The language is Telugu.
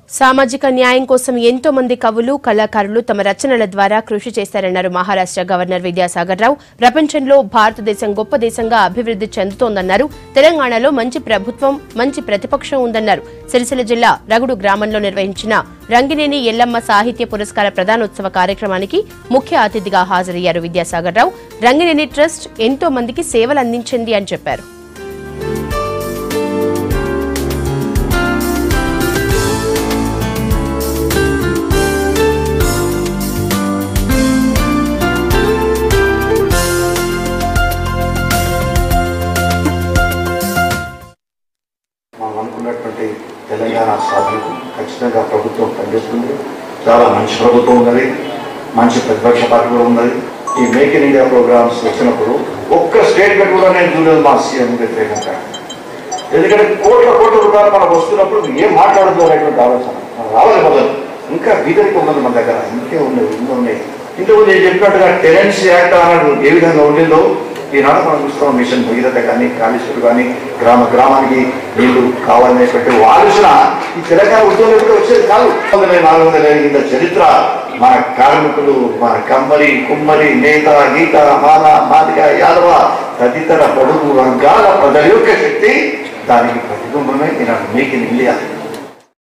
సామాజిక న్యాయం కోసం ఎంతో మంది కవులు కళాకారులు తమ రచనల ద్వారా కృషి చేశారన్నారు మహారాష్ట్ర గవర్నర్ విద్యాసాగర్ రావు ప్రపంచంలో భారతదేశం గొప్ప దేశంగా అభివృద్ధి చెందుతోందన్నారు తెలంగాణలో మంచి ప్రభుత్వం మంచి ప్రతిపక్షం ఉందన్నారు సిరిసిల్ల జిల్లా రగుడు గ్రామంలో నిర్వహించిన రంగినేని ఎల్లమ్మ సాహిత్య పురస్కార ప్రదానోత్సవ కార్యక్రమానికి ముఖ్య అతిథిగా హాజరయ్యారు విద్యాసాగర్ రావు రంగినేని ట్రస్ట్ ఎంతో మందికి సేవలు అందించింది అని చెప్పారు మనం అనుకున్నటువంటి తెలంగాణ సాధనకు ఖచ్చితంగా ప్రభుత్వం పనిచేస్తుంది చాలా మంచి ప్రభుత్వం ఉన్నది మంచి ప్రతిపక్ష పార్టీ కూడా ఉన్నది ఈ మేక్ ఇన్ ఇండియా ప్రోగ్రామ్స్ వచ్చినప్పుడు ఒక్క స్టేట్మెంట్ కూడా నేను చూడలేదు మా సీఎం వ్యతిరేకంగా ఎందుకంటే కోట్ల కోట్ల రూపాయలు మనకు వస్తున్నప్పుడు ఏం మాట్లాడదు అనేటువంటి ఆలోచన మనం రావాలి మొదలు ఇంకా బీదరికి ఉన్నది మన దగ్గర ఇంకే ఉన్నది ఇంకా ఉన్నాయి ఇంతకు నేను చెప్పినట్టుగా టెనెన్సీ యాక్ట్ అన్నది ఏ విధంగా ఉండిందో ఈనాడు మనం చూస్తాం మిషన్ భగీరథ కానీ కాళేశ్వరు కానీ గ్రామ గ్రామానికి నీళ్లు కావాలనేటువంటి ఆలోచన ఈ తెలంగాణ ఉద్యోగం కూడా వచ్చేది కాదు వందల నాలుగు వందల ఇంత చరిత్ర మన కార్మికులు మన కమ్మరి కుమ్మరి నేత గీత మాల మాదిగ యాదవ తదితర బడుగు వర్గాల ప్రజల యొక్క శక్తి దానికి ప్రతిబింబమే ఈనాడు మేక్ ఇన్ ఇండియా